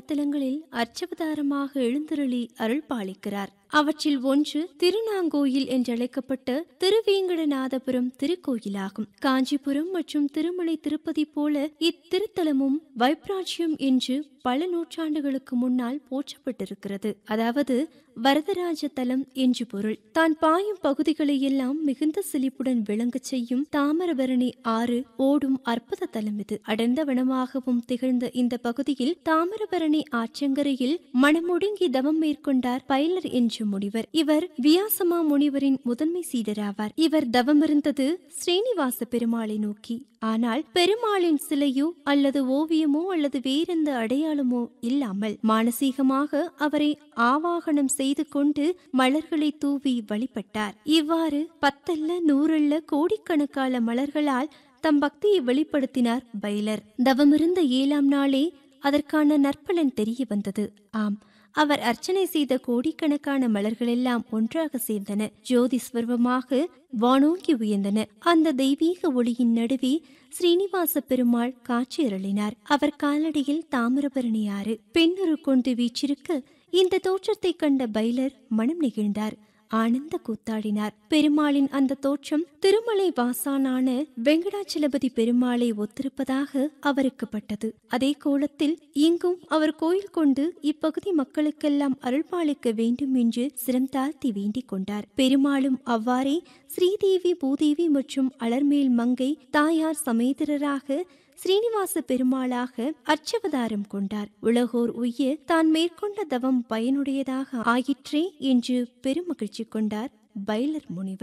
திருத்தலங்களில் அர்ச்சவதாரமாக எழுந்தருளி அருள் பாலிக்கிறார் அவற்றில் ஒன்று திருநாங்கோயில் என்றழைக்கப்பட்ட திருவேங்கடநாதபுரம் திருக்கோயிலாகும் காஞ்சிபுரம் மற்றும் திருமலை திருப்பதி போல இத்திருத்தலமும் வைப்ராஜ்யம் என்று பல நூற்றாண்டுகளுக்கு முன்னால் போற்றப்பட்டிருக்கிறது அதாவது வரதராஜ தலம் என்று பொருள் தான் பாயும் பகுதிகளை எல்லாம் மிகுந்த செழிப்புடன் விளங்கச் செய்யும் தாமிரபரணி ஆறு ஓடும் அற்புத தலம் இது அடர்ந்த வனமாகவும் திகழ்ந்த இந்த பகுதியில் தாமிரபரணி ஆற்றங்கரையில் மனமுடுங்கி தவம் மேற்கொண்டார் பைலர் என்ற முனிவர் இவர் வியாசமா முனிவரின் முதன்மை சீடராவார் இவர் தவமிருந்தது ஸ்ரீனிவாச பெருமாளை நோக்கி ஆனால் பெருமாளின் சிலையோ அல்லது ஓவியமோ அல்லது வேறெந்த அடையாளமோ இல்லாமல் மானசீகமாக அவரை ஆவாகனம் செய்து கொண்டு மலர்களை தூவி வழிபட்டார் இவ்வாறு பத்தல்ல நூறல்ல கோடிக்கணக்கான மலர்களால் தம் பக்தியை வெளிப்படுத்தினார் பைலர் தவமிருந்த ஏழாம் நாளே அதற்கான நற்பலன் தெரிய வந்தது ஆம் அவர் அர்ச்சனை செய்த கோடிக்கணக்கான மலர்களெல்லாம் ஒன்றாக சேர்ந்தன ஜோதி ஸ்வர்வமாக வானோங்கி உயர்ந்தன அந்த தெய்வீக ஒளியின் நடுவே ஸ்ரீனிவாச பெருமாள் காட்சியருளினார் அவர் காலடியில் தாமிரபரணி ஆறு பெண்ணுரு கொண்டு வீச்சிருக்க இந்த தோற்றத்தை கண்ட பைலர் மனம் நெகிழ்ந்தார் ஆனந்த கூத்தாடினார் பெருமாளின் அந்த தோற்றம் திருமலை வாசானான வெங்கடாச்சலபதி பெருமாளை ஒத்திருப்பதாக அவருக்கு பட்டது அதே கோலத்தில் இங்கும் அவர் கோயில் கொண்டு இப்பகுதி மக்களுக்கெல்லாம் அருள்பாலிக்க வேண்டும் என்று சிரம் தாழ்த்தி வேண்டிக் கொண்டார் பெருமாளும் அவ்வாறே ஸ்ரீதேவி பூதேவி மற்றும் அலர்மேல் மங்கை தாயார் சமேதரராக ஸ்ரீனிவாச பெருமாளாக அர்ச்சவதாரம் கொண்டார் உலகோர் உய்ய தான் மேற்கொண்ட தவம் பயனுடையதாக ஆயிற்றே என்று பெருமகிழ்ச்சி கொண்டார் பைலர் முனிவர்